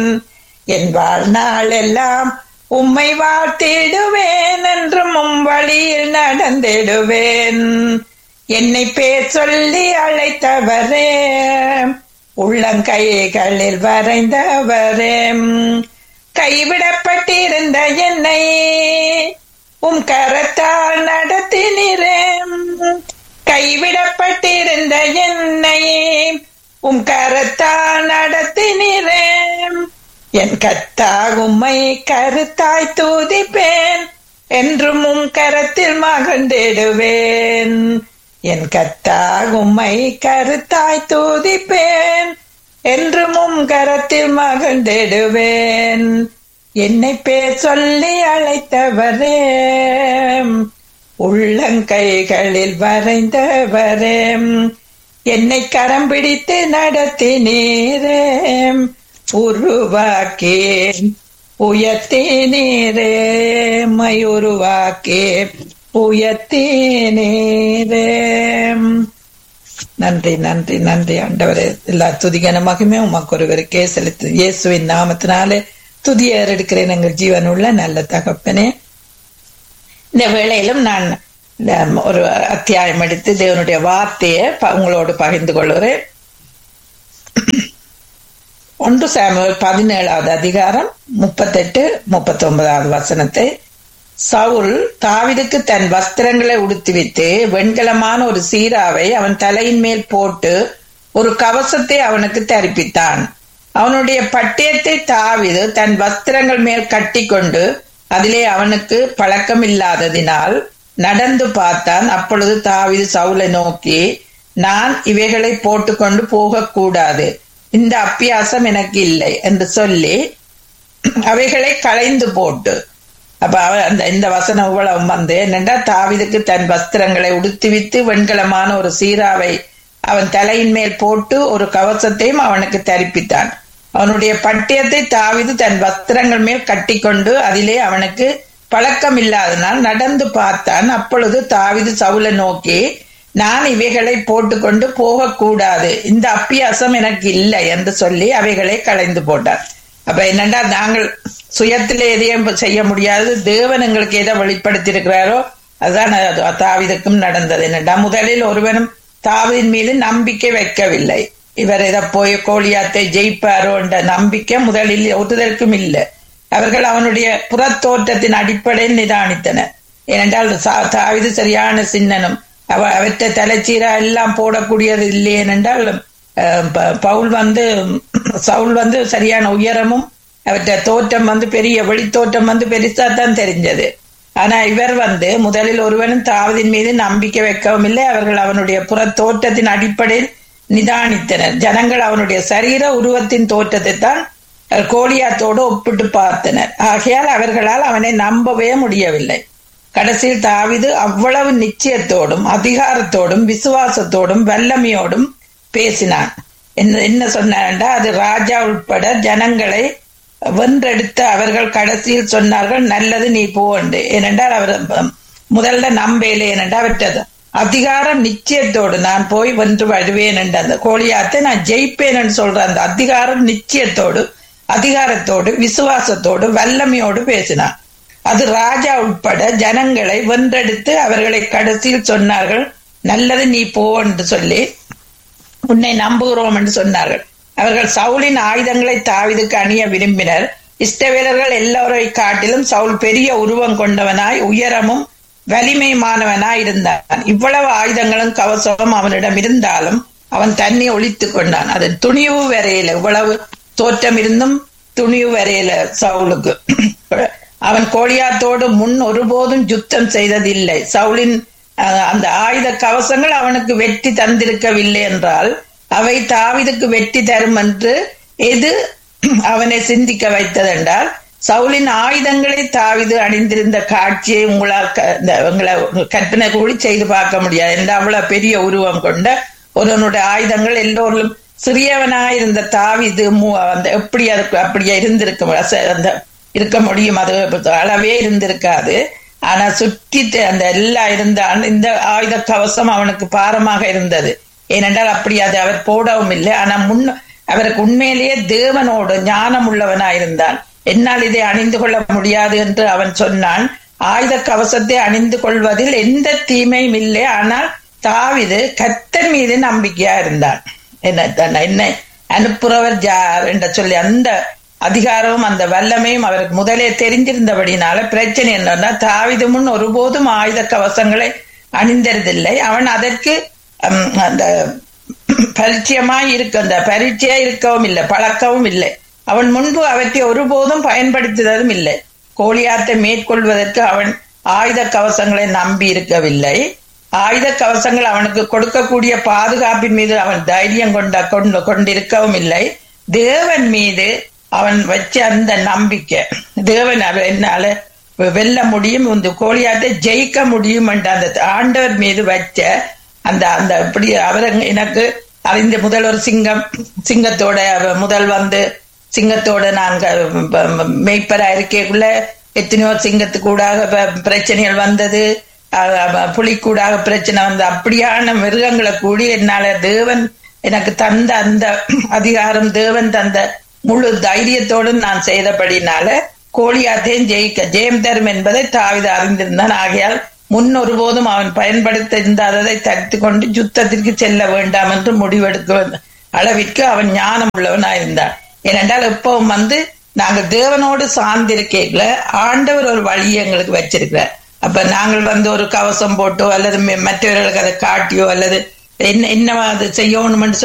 என் வாழ்நாள் எல்லாம் உம்மை வாழ்த்திடுவேன் என்றும் உம் வழியில் நடந்திடுவேன் என்னை பேர் சொல்லி அழைத்தவரே உள்ளங்கைகளில் வரைந்தவரே கைவிடப்பட்டிருந்த என்னை உம் கரத்தால் நடத்தினேன் கைவிடப்பட்டிருந்த என்னை உம் கரத்தால் நடத்தினேன் என் கத்தா உம்மை கருத்தாய் தூதிப்பேன் என்றும் உம் கரத்தில் மகிழ்ந்திடுவேன் என் கத்தா உம்மை கருத்தாய் தூதிப்பேன் என்றும் உம் கரத்தில் மகிழ்ந்திடுவேன் என்னை பேர் சொல்லி அழைத்தவரே உள்ளங்கைகளில் வரைந்தவரே என்னை கரம் பிடித்து நடத்தினீரே உருவாக்கி உயர்த்தினீரே மை உருவாக்கி உயர்த்தினீரே நன்றி நன்றி நன்றி ஆண்டவரே எல்லா துதிகன மகிமே உமக்கு ஒருவருக்கே செலுத்து இயேசுவின் நாமத்தினாலே துதிய எடுக்கிறேன் எங்கள் ஜீவனுள்ள நல்ல தகப்பனே இந்த வேளையிலும் நான் ஒரு அத்தியாயம் எடுத்து தேவனுடைய வார்த்தையை உங்களோடு பகிர்ந்து கொள்கிறேன் ஒன்று சாமுவேல் பதினேழாவது அதிகாரம் முப்பத்தெட்டு முப்பத்தி ஒன்பதாவது வசனத்தை சவுல் தாவிதுக்கு தன் வஸ்திரங்களை உடுத்துவித்து வெண்கலமான ஒரு சீராவை அவன் தலையின் மேல் போட்டு ஒரு கவசத்தை அவனுக்கு தரிப்பித்தான் அவனுடைய பட்டயத்தை தாவிது தன் வஸ்திரங்கள் மேல் கட்டி கொண்டு அதிலே அவனுக்கு பழக்கம் இல்லாததினால் நடந்து பார்த்தான் அப்பொழுது தாவிது சவுலை நோக்கி நான் இவைகளை போட்டுக்கொண்டு போகக்கூடாது இந்த அப்பியாசம் எனக்கு இல்லை என்று சொல்லி அவைகளை களைந்து போட்டு அப்ப அந்த இந்த வசனம் இவ்வளவு வந்து என்னென்றா தாவிதுக்கு தன் வஸ்திரங்களை உடுத்துவித்து வெண்கலமான ஒரு சீராவை அவன் தலையின் மேல் போட்டு ஒரு கவசத்தையும் அவனுக்கு தரிப்பித்தான் அவனுடைய பட்டியத்தை தாவிது தன் வஸ்திரங்கள் மேல் கட்டிக்கொண்டு அதிலே அவனுக்கு பழக்கம் இல்லாதனால் நடந்து பார்த்தான் அப்பொழுது தாவிது சவுல நோக்கி நான் இவைகளை போட்டுக்கொண்டு போகக்கூடாது இந்த அப்பியாசம் எனக்கு இல்லை என்று சொல்லி அவைகளை களைந்து போட்டார் அப்ப என்னண்டா நாங்கள் சுயத்திலே எதையும் செய்ய முடியாது தேவன் எங்களுக்கு எதை வெளிப்படுத்தி இருக்கிறாரோ அதுதான் தாவிதுக்கும் நடந்தது என்னடா முதலில் ஒருவனும் தாவின் மீது நம்பிக்கை வைக்கவில்லை இவர் இதை போய் கோழியாத்தை ஜெயிப்பாரோ என்ற நம்பிக்கை முதலில் ஒருதற்கும் இல்லை அவர்கள் அவனுடைய புறத்தோற்றத்தின் அடிப்படையில் நிதானித்தனர் ஏனென்றால் தாவிது சரியான சின்னனும் அவ அவற்றை தலைச்சீரா எல்லாம் போடக்கூடியது இல்லை ஏனென்றால் பவுல் வந்து சவுல் வந்து சரியான உயரமும் அவற்றை தோற்றம் வந்து பெரிய வெளித்தோற்றம் வந்து பெருசா தான் தெரிஞ்சது ஆனா இவர் வந்து முதலில் ஒருவனும் தாவதின் மீது நம்பிக்கை வைக்கவும் இல்லை அவர்கள் அவனுடைய புற தோற்றத்தின் அடிப்படையில் நிதானித்தனர் ஜனங்கள் அவனுடைய சரீர உருவத்தின் தோற்றத்தை தான் கோலியாத்தோடு ஒப்பிட்டு பார்த்தனர் ஆகையால் அவர்களால் அவனை நம்பவே முடியவில்லை கடைசியில் தாவிது அவ்வளவு நிச்சயத்தோடும் அதிகாரத்தோடும் விசுவாசத்தோடும் வல்லமையோடும் பேசினான் என்ன என்ன சொன்னான்டா அது ராஜா உட்பட ஜனங்களை வென்றெடுத்த அவர்கள் கடைசியில் சொன்னார்கள் நல்லது நீ போண்டு ஏனென்றால் அவர் முதல்ல நம்பேலே ஏனென்றால் அவற்றது அதிகாரம் நிச்சயத்தோடு நான் போய் வென்று வருவேன் என்ற அந்த கோழியாத்தை நான் ஜெயிப்பேன் என்று சொல்ற அந்த அதிகாரம் நிச்சயத்தோடு அதிகாரத்தோடு விசுவாசத்தோடு வல்லமையோடு பேசினான் அது ராஜா உட்பட ஜனங்களை வென்றெடுத்து அவர்களை கடைசியில் சொன்னார்கள் நல்லது நீ போ என்று சொல்லி உன்னை நம்புகிறோம் என்று சொன்னார்கள் அவர்கள் சவுலின் ஆயுதங்களை தாவிதுக்கு அணிய விரும்பினர் இஷ்டவேலர்கள் எல்லோரை காட்டிலும் சவுல் பெரிய உருவம் கொண்டவனாய் உயரமும் வலிமையுமானவனாய் இருந்தான் இவ்வளவு ஆயுதங்களும் கவசமும் அவனிடம் இருந்தாலும் அவன் தண்ணி ஒழித்து கொண்டான் அது துணிவு வரையில இவ்வளவு தோற்றம் இருந்தும் துணிவு வரையில சவுலுக்கு அவன் கோழியாத்தோடு முன் ஒருபோதும் யுத்தம் செய்ததில்லை சவுலின் அந்த ஆயுத கவசங்கள் அவனுக்கு வெற்றி தந்திருக்கவில்லை என்றால் அவை தாவிதுக்கு வெற்றி தரும் என்று எது அவனை சிந்திக்க வைத்ததென்றால் சவுலின் ஆயுதங்களை தாவிது அணிந்திருந்த காட்சியை உங்களால் உங்களை கற்பனை கூடி செய்து பார்க்க முடியாது என்ற அவ்வளவு பெரிய உருவம் கொண்ட ஒருவனுடைய ஆயுதங்கள் எல்லோரும் சிறியவனாயிருந்த தாவிது அந்த எப்படி அதுக்கு அப்படியே இருந்திருக்க அந்த இருக்க முடியும் அது அளவே இருந்திருக்காது ஆனா சுற்றி அந்த எல்லாம் இருந்தால் இந்த ஆயுத கவசம் அவனுக்கு பாரமாக இருந்தது ஏனென்றால் அப்படி அது அவர் போடவும் இல்லை ஆனா முன் அவருக்கு உண்மையிலேயே தேவனோடு ஞானம் உள்ளவனாயிருந்தான் என்னால் இதை அணிந்து கொள்ள முடியாது என்று அவன் சொன்னான் ஆயுத கவசத்தை அணிந்து கொள்வதில் எந்த தீமையும் இல்லை ஆனால் தாவிது கத்தர் மீது நம்பிக்கையா இருந்தான் என்ன தன்னை- என்னை அனுப்புறவர் ஜார் என்று சொல்லி அந்த அதிகாரமும் அந்த வல்லமையும் அவருக்கு முதலே தெரிஞ்சிருந்தபடினால பிரச்சனை என்னன்னா தாவிது முன் ஒருபோதும் ஆயுத கவசங்களை அணிந்ததில்லை அவன் அதற்கு ஹம், அந்த பரிச்சயமாய் இருக்க அந்த பரிச்சயா இருக்கவும் இல்லை பழக்கவும் இல்லை அவன் முன்பு அவற்றை ஒருபோதும் பயன்படுத்துவதும் இல்லை கோலியாத்தை மேற்கொள்வதற்கு அவன் ஆயுத கவசங்களை நம்பி இருக்கவில்லை ஆயுத கவசங்கள் அவனுக்கு கொடுக்கக்கூடிய பாதுகாப்பின் மீது அவன் தைரியம் கொண்ட கொண்டு கொண்டிருக்கவும் இல்லை தேவன் மீது அவன் வச்ச அந்த நம்பிக்கை தேவன் அவ- என்னால வெல்ல முடியும் இந்த கோலியாத்தை ஜெயிக்க முடியும் என்ற அந்த ஆண்டவர் மீது வச்ச அந்த அந்த இப்படி அவர் எனக்கு அறிந்த முதல் ஒரு சிங்கம் சிங்கத்தோட அவ முதல் வந்து சிங்கத்தோட நாங்க மெய்ப்பரா இருக்கக்குள்ள எத்தனையோ சிங்கத்துக்கூடாக ப- பிரச்சனைகள் வந்தது அஹ் அஹ் புலிக்கூடாக பிரச்சனை வந்து அப்படியான மிருகங்களை கூடி என்னால தேவன் எனக்கு தந்த அந்த அதிகாரம் தேவன் தந்த முழு தைரியத்தோடு நான் செய்தபடினால கோழியாத்தையும் ஜெயிக்க ஜெயம் தரும் என்பதை தாவித அறிந்திருந்தான் ஆகையால் முன் ஒருபோதும் அவன் பயன்படுத்த இருந்ததை தடுத்து கொண்டு யுத்தத்திற்கு செல்ல வேண்டாம் என்று முடிவெடுக்க அளவிற்கு அவன் ஞானம் உள்ளவனாயிருந்தான் ஏனென்றால் எப்பவும் வந்து நாங்க தேவனோடு சார்ந்திருக்கல ஆண்டவர் ஒரு வழியை எங்களுக்கு வச்சிருக்கிறார் அப்ப நாங்கள் வந்து ஒரு கவசம் போட்டோ அல்லது ம- மற்றவர்களுக்கு அதை காட்டியோ அல்லது என்ன என்ன அது செய்யணும்னு